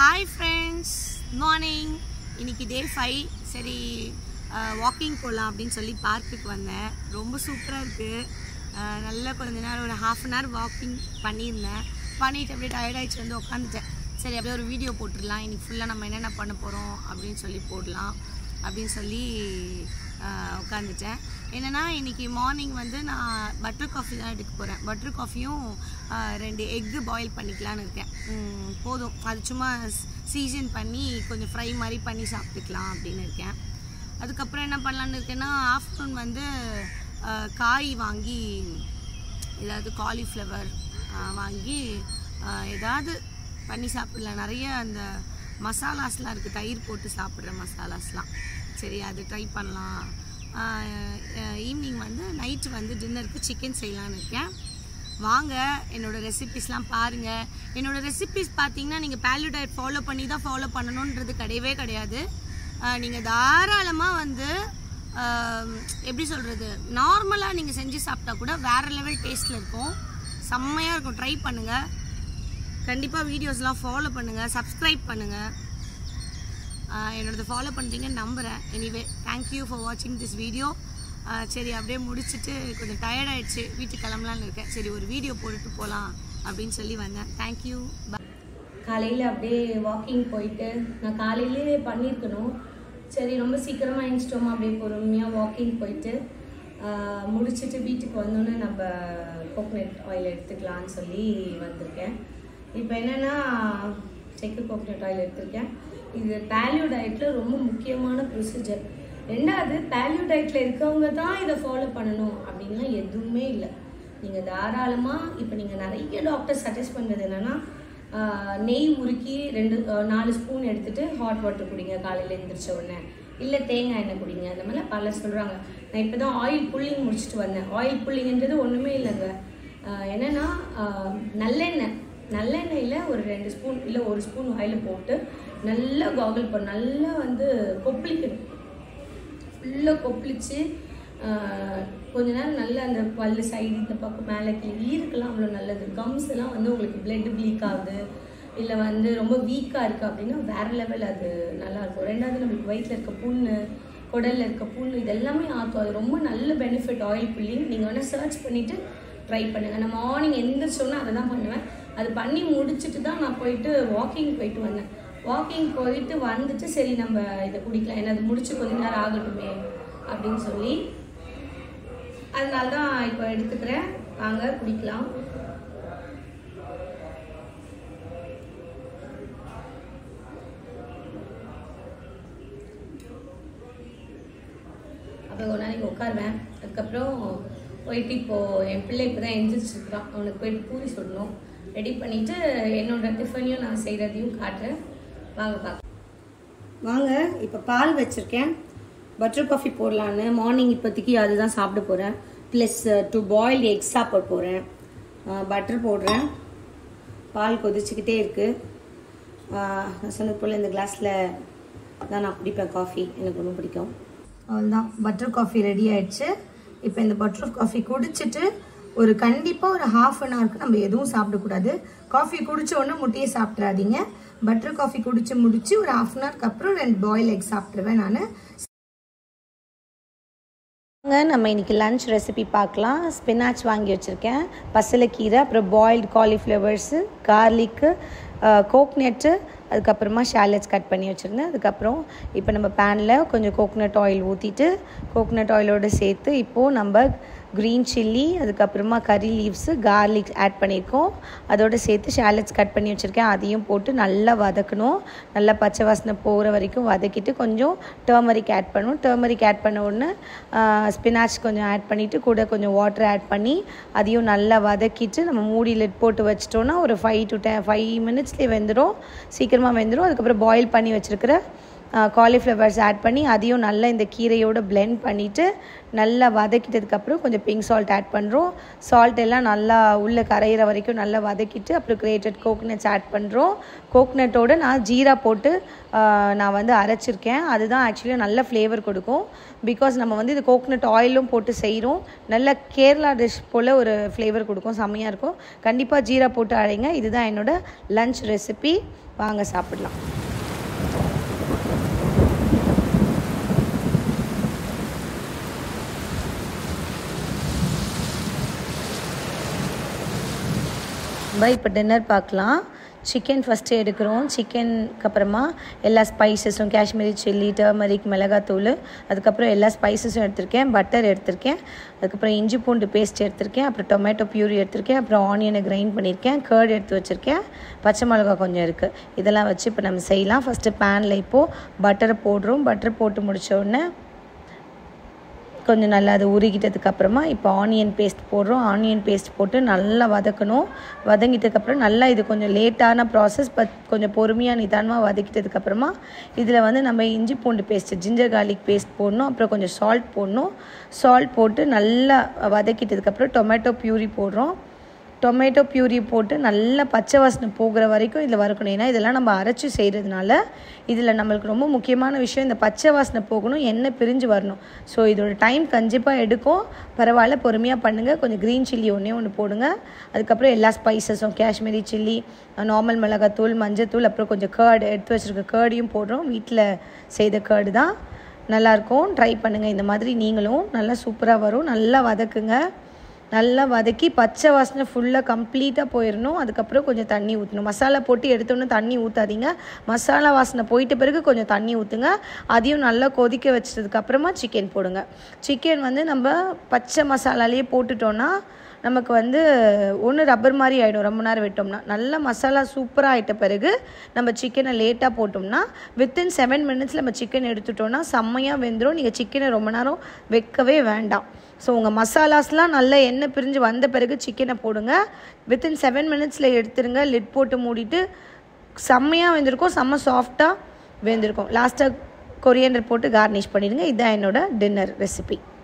hi friends morning இன்னைக்கு day five சரி walking போகலாம் அப்படின்னு சொல்லி பார்க்குக்கு வந்தேன் ரொம்ப சூப்பராக இருக்குது நல்லா கொஞ்ச நேரம் ஒரு ஹாஃப் அன் ஹவர் வாக்கிங் பண்ணியிருந்தேன் பண்ணிட்டு அப்படியே tired ஆயிடுச்சு வந்து உட்காந்துட்டேன் சரி அப்படியே ஒரு வீடியோ போட்டுடலாம் இன்னைக்கு ஃபுல்லாக நம்ம என்னென்ன பண்ண போகிறோம் அப்படின்னு சொல்லி போடலாம் அப்படின்னு சொல்லி உட்காந்துட்டேன் என்னென்னா இன்றைக்கி மார்னிங் வந்து நான் பட்டர் காஃபி தான் எடுக்க போகிறேன் பட்டர் காஃபியும் ரெண்டு எக்கு பாயில் பண்ணிக்கலான்னு இருக்கேன் உம், போதும் அது சும்மா சீசன் பண்ணி கொஞ்சம் ஃப்ரை மாதிரி பண்ணி சாப்பிட்டுக்கலாம் அப்படின்னு இருக்கேன் அதுக்கப்புறம் என்ன பண்ணலான்னு இருக்கேன்னா ஆஃப்டர்நூன் வந்து ஆஹ், காய் வாங்கி ஏதாவது காலிஃப்ளவர் வாங்கி ஆஹ், ஏதாவது பண்ணி சாப்பிடலாம் நிறைய அந்த மசாலாஸ்லாம் இருக்குது தயிர் போட்டு சாப்பிட்ற மசாலாஸ்லாம் சரி அது ட்ரை பண்ணலாம் ஈவினிங் வந்து நைட்டு வந்து டின்னருக்கு சிக்கன் செய்யலான்னு இருக்கேன் வாங்க என்னோட ரெசிபிஸ்லாம் பாருங்கள் என்னோட ரெசிபிஸ் பார்த்தீங்கன்னா நீங்கள் பேல்யூ டயட் ஃபாலோ பண்ணி தான் ஃபாலோ பண்ணணுன்றது கிடையவே கிடையாது நீங்கள் தாராளமாக வந்து ஆஹ், எப்படி சொல்கிறது நார்மலாக நீங்கள் செஞ்சு சாப்பிட்டா கூட வேறு லெவல் டேஸ்ட்டில் இருக்கும் செம்மையாக இருக்கும் ட்ரை பண்ணுங்கள் கண்டிப்பாக வீடியோஸ்லாம் ஃபாலோ பண்ணுங்கள் சப்ஸ்கிரைப் பண்ணுங்கள் என்னோடது ஃபாலோ பண்ணுறீங்கன்னு நம்புகிறேன் எனிவே தேங்க்யூ ஃபார் வாட்சிங் திஸ் வீடியோ சரி அப்படியே முடிச்சுட்டு கொஞ்சம் tired ஆயிடுச்சு வீட்டுக்கு கிளம்பலான்னு இருக்கேன் சரி ஒரு வீடியோ போட்டுட்டு போகலாம் அப்படின்னு சொல்லி வந்தேன் தேங்க்யூ காலையில் அப்படியே வாக்கிங் போயிட்டு நான் காலையிலே பண்ணியிருக்கணும் சரி ரொம்ப சீக்கிரமாக எழுந்திச்சிட்டோமா அப்படியே பொறுமையாக வாக்கிங் போயிட்டு ஆஹ், முடிச்சிட்டு வீட்டுக்கு வந்தோன்னே நம்ம கோகனட் ஆயில் எடுத்துக்கலாம்னு சொல்லி வந்திருக்கேன் இப்போ என்னென்னா செக்கு கோகனட் ஆயில் எடுத்திருக்கேன் இது பேலியோ டயட்டில் ரொம்ப முக்கியமான ப்ரொசீஜர் ரெண்டாவது பேலியோ டயட்டில் இருக்கவங்க தான் இதை ஃபாலோ பண்ணணும் அப்படின்லாம் எதுவுமே இல்லை நீங்கள் தாராளமாக இப்போ நீங்கள் நிறைய டாக்டர் சஜஸ்ட் பண்ணுறது என்னென்னா நெய் உருக்கி ரெண்டு ஆஹ் நாலு ஸ்பூன் எடுத்துட்டு ஹாட் வாட்டர் குடிங்க காலையில் எழுந்திரிச்ச உடனே இல்லை தேங்காய் எண்ணெய் குடிங்க அந்த மாதிரிலாம் பல சொல்கிறாங்க நான் இப்போ தான் ஆயில் புல்லிங் முடிச்சுட்டு வந்தேன் ஆயில் புல்லிங்ன்றது ஒன்றுமே இல்லைங்க ஆஹ் என்னன்னா ஆஹ் நல்லெண்ணெய் நல்லெண்ணெயில் ஒரு ரெண்டு ஸ்பூன் இல்லை ஒரு ஸ்பூன் ஆயில் போட்டு நல்லா காகல் பண்ண நல்லா வந்து கொப்பளிக்கணும் ஃபுல்லாக கொப்பளிச்சு ஆஹ், கொஞ்ச நேரம் நல்லா அந்த பல்லு சைடு இந்த பக்கம் மேலே கீழே ஈருக்கெல்லாம் அவ்வளோ நல்லது கம்ஸ் எல்லாம் வந்து உங்களுக்கு பிளட் ப்ளீக் ஆகுது இல்லை வந்து ரொம்ப வீக்காக இருக்குது அப்படின்னா வேற லெவல் அது நல்லா இருக்கும் ரெண்டாவது நம்மளுக்கு வயிற்றில் இருக்க புண்ணு குடல்ல இருக்க புண்ணு இது எல்லாமே ஆற்றும் அது ரொம்ப நல்ல பெனிஃபிட் ஆயில் புல்லிங் நீங்கள் வேணால் சர்ச் பண்ணிவிட்டு ட்ரை பண்ணுங்கள் நான் மார்னிங் எந்திரிச்சோன்னா அதை தான் பண்ணுவேன் அது பண்ணி முடிச்சுட்டு தான் நான் போயிட்டு வாக்கிங் போயிட்டு வந்தேன் வாக்கிங் போயிட்டு வந்துட்டு சரி நம்ம இதை குடிக்கலாம் ஏன்னா அது முடிச்சு கொஞ்ச நேரம் ஆகட்டுமே அப்படின்னு சொல்லி அதனால தான் இப்போ எடுத்துக்கிறேன் வாங்க குடிக்கலாம் அப்புறம் ஒரு நாளைக்கு உட்காருவேன் அதுக்கப்புறம் போயிட்டு இப்போது என் பிள்ளை இப்போ தான் எந்திரிச்சிருக்கிறான் அவனுக்கு போயிட்டு பூரி சுடணும் ரெடி பண்ணிவிட்டு என்னோட டிஃபனையும் நான் செய்கிறதையும் காட்டுறேன் வாங்க பார்க்க வாங்க இப்போ பால் வச்சுருக்கேன் பட்டர் காஃபி போடலான்னு மார்னிங் இப்போதைக்கு அதுதான் சாப்பிட போகிறேன் ப்ளஸ் டூ பாயில்டு எக்ஸ் சாப்பிட போகிறேன் பட்டர் போடுறேன் பால் கொதிச்சுக்கிட்டே இருக்குது நான் சொன்னது போல் இந்த கிளாஸில் தான் நான் குடிப்பேன் காஃபி எனக்கு ரொம்ப பிடிக்கும் அவ்வளோதான் பட்டர் காஃபி ரெடி ஆயிடுச்சு இப்போ இந்த பட்டர் காஃபி குடிச்சிட்டு ஒரு கண்டிப்பாக ஒரு ஹாஃப் அன் ஹவருக்கு நம்ம எதுவும் சாப்பிடக்கூடாது காஃபி குடிச்ச உடனே முட்டையை சாப்பிட்றாதீங்க பட்டர் காஃபி குடிச்சு முடிச்சு ஒரு ஹாஃப் அன் ஹவருக்கு அப்புறம் ரெண்டு பாயில் எக் சாப்பிட்ருவேன் நான் நம்ம இன்னைக்கு லஞ்ச் ரெசிபி பார்க்கலாம் ஸ்பினாச் வாங்கி வச்சுருக்கேன் பசலைக்கீரை அப்புறம் பாயில்டு காலிஃப்ளவர்ஸு கார்லிக்கு கோக்னட்டு அதுக்கப்புறமா ஷாலட்ஸ் கட் பண்ணி வச்சுருந்தேன் அதுக்கப்புறம் இப்போ நம்ம பேனில் கொஞ்சம் கோக்னட் ஆயில் ஊற்றிட்டு கோக்னட் ஆயிலோடு சேர்த்து இப்போது நம்ம க்ரீன் சில்லி அதுக்கப்புறமா கறி லீவ்ஸு கார்லிக் ஆட் பண்ணியிருக்கோம் அதோடு சேர்த்து ஷாலட்ஸ் கட் பண்ணி வச்சுருக்கேன் அதையும் போட்டு நல்லா வதக்கணும் நல்லா பச்சை வாசனை போகிற வரைக்கும் வதக்கிட்டு கொஞ்சம் டர்மரிக் ஆட் பண்ணணும் டர்மரிக் ஆட் பண்ண உடனே ஸ்பினாச் கொஞ்சம் ஆட் பண்ணிவிட்டு கூட கொஞ்சம் வாட்டர் ஆட் பண்ணி அதையும் நல்லா வதக்கிட்டு நம்ம மூடி லெட் போட்டு வச்சிட்டோன்னா ஒரு ஃபைவ் டு டென் ஃபைவ் மினிட்ஸ்லேயே வெந்துடும் சீக்கிரமாக வெந்துடும் அதுக்கப்புறம் பாயில் பண்ணி வச்சுருக்கிற காலிஃப்ளவர்ஸ் ஆட் பண்ணி அதையும் நல்லா இந்த கீரையோடு பிளெண்ட் பண்ணிவிட்டு நல்லா வதக்கிட்டதுக்கப்புறம் கொஞ்சம் பிங்க் சால்ட் ஆட் பண்ணுறோம் சால்ட் எல்லாம் நல்லா உள்ளே கரையிற வரைக்கும் நல்லா வதக்கிட்டு அப்புறம் கிரேட்டட் கோகனட்ஸ் ஆட் பண்ணுறோம் கோகனட்டோடு நான் ஜீரா போட்டு நான் வந்து அரைச்சிருக்கேன் அதுதான் ஆக்சுவலி நல்ல ஃப்ளேவர் கொடுக்கும் பிகாஸ் நம்ம வந்து இது கோகனட் ஆயிலும் போட்டு செய்கிறோம் நல்ல கேரளா டிஷ் போல் ஒரு ஃப்ளேவர் கொடுக்கும் செம்மையாக இருக்கும் கண்டிப்பாக ஜீரா போட்டு அரைங்க இதுதான் என்னோடய லன்ச் ரெசிபி வாங்க சாப்பிடலாம் பை இப்போ டின்னர் பார்க்கலாம் சிக்கன் ஃபஸ்ட்டு எடுக்கிறோம் சிக்கனுக்கு அப்புறமா எல்லா ஸ்பைசஸும் காஷ்மீரி சில்லி டர்மரிக் மிளகாத்தூள் அதுக்கப்புறம் எல்லா ஸ்பைசஸும் எடுத்திருக்கேன் பட்டர் எடுத்திருக்கேன் அதுக்கப்புறம் இஞ்சி பூண்டு பேஸ்ட் எடுத்திருக்கேன் அப்புறம் டொமேட்டோ பியூரி எடுத்திருக்கேன் அப்புறம் ஆனியனை கிரைண்ட் பண்ணியிருக்கேன் கேர்டு எடுத்து வச்சுருக்கேன் பச்சை மிளகா கொஞ்சம் இருக்குது இதெல்லாம் வச்சு இப்போ நம்ம செய்யலாம் ஃபஸ்ட்டு பேனில் இப்போது பட்டரை போடுறோம் பட்டர் போட்டு முடித்த உடனே கொஞ்சம் நல்லா அது உருகிட்டதுக்கு அப்புறமா இப்போ ஆனியன் பேஸ்ட் போடுறோம் ஆனியன் பேஸ்ட் போட்டு நல்லா வதக்கணும் வதங்கிட்டதுக்கப்புறம் நல்லா இது கொஞ்சம் லேட்டான ப்ராசஸ் பட் கொஞ்சம் பொறுமையாக நிதானமாக வதக்கிட்டதுக்கப்புறமா இதில் வந்து நம்ம இஞ்சி பூண்டு பேஸ்ட்டு ஜிஞ்சர் கார்லிக் பேஸ்ட் போடணும் அப்புறம் கொஞ்சம் சால்ட் போடணும் சால்ட் போட்டு நல்லா வதக்கிட்டதுக்கப்புறம் டொமேட்டோ பியூரி போடுறோம் டொமேட்டோ பியூரி போட்டு நல்லா பச்சை வாசனை போகிற வரைக்கும் இதில் வறுக்கணும் ஏன்னா இதெல்லாம் நம்ம அரைச்சி செய்கிறதுனால இதில் நம்மளுக்கு ரொம்ப முக்கியமான விஷயம் இந்த பச்சை வாசனை போகணும் எண்ணெய் பிரிஞ்சு வரணும் ஸோ இதோட டைம் கண்டிப்பாக எடுக்கும் பரவாயில்ல பொறுமையாக பண்ணுங்கள் கொஞ்சம் க்ரீன் சில்லி ஒன்றே ஒன்று போடுங்க அதுக்கப்புறம் எல்லா ஸ்பைசஸும் காஷ்மீரி சில்லி நார்மல் மிளகாத்தூள் மஞ்சத்தூள் அப்புறம் கொஞ்சம் கேர்டு எடுத்து வச்சுருக்க கேர்டையும் போடுறோம் வீட்டில் செய்த கேர்டு தான் நல்லாயிருக்கும் ட்ரை பண்ணுங்கள் இந்த மாதிரி நீங்களும் நல்லா சூப்பராக வரும் நல்லா வதக்குங்க நல்லா வதக்கி பச்சை வாசனை ஃபுல்லாக கம்ப்ளீட்டாக போயிடணும் அதுக்கப்புறம் கொஞ்சம் தண்ணி ஊற்றணும் மசாலா போட்டு எடுத்தோன்னே தண்ணி ஊற்றாதீங்க மசாலா வாசனை போயிட்ட பிறகு கொஞ்சம் தண்ணி ஊற்றுங்க அதையும் நல்லா கொதிக்க வச்சதுக்கப்புறமா சிக்கன் போடுங்க சிக்கன் வந்து நம்ம பச்சை மசாலாலேயே போட்டுட்டோன்னா நமக்கு வந்து ஒன்று ரப்பர் மாதிரி ஆகிடும் ரொம்ப நேரம் விட்டோம்னா நல்ல மசாலா சூப்பராக ஆகிட்ட பிறகு நம்ம சிக்கனை லேட்டாக போட்டோம்னா வித்தின் செவன் மினிட்ஸில் நம்ம சிக்கன் எடுத்துட்டோம்னா செம்மையாக வெந்துடும் நீங்கள் சிக்கனை ரொம்ப நேரம் வைக்கவே வேண்டாம் ஸோ உங்கள் மசாலாஸ்லாம் நல்லா எண்ணெய் பிரிஞ்சு வந்த பிறகு சிக்கனை போடுங்க வித்தின் செவன் மினிட்ஸில் எடுத்துருங்க லிட் போட்டு மூடிட்டு செம்மையாக வெந்திருக்கும் செம்ம சாஃப்டாக வெந்திருக்கும் லாஸ்ட்டாக கொரியண்டர் போட்டு கார்னிஷ் பண்ணிடுங்க இதுதான் என்னோட டின்னர் ரெசிபி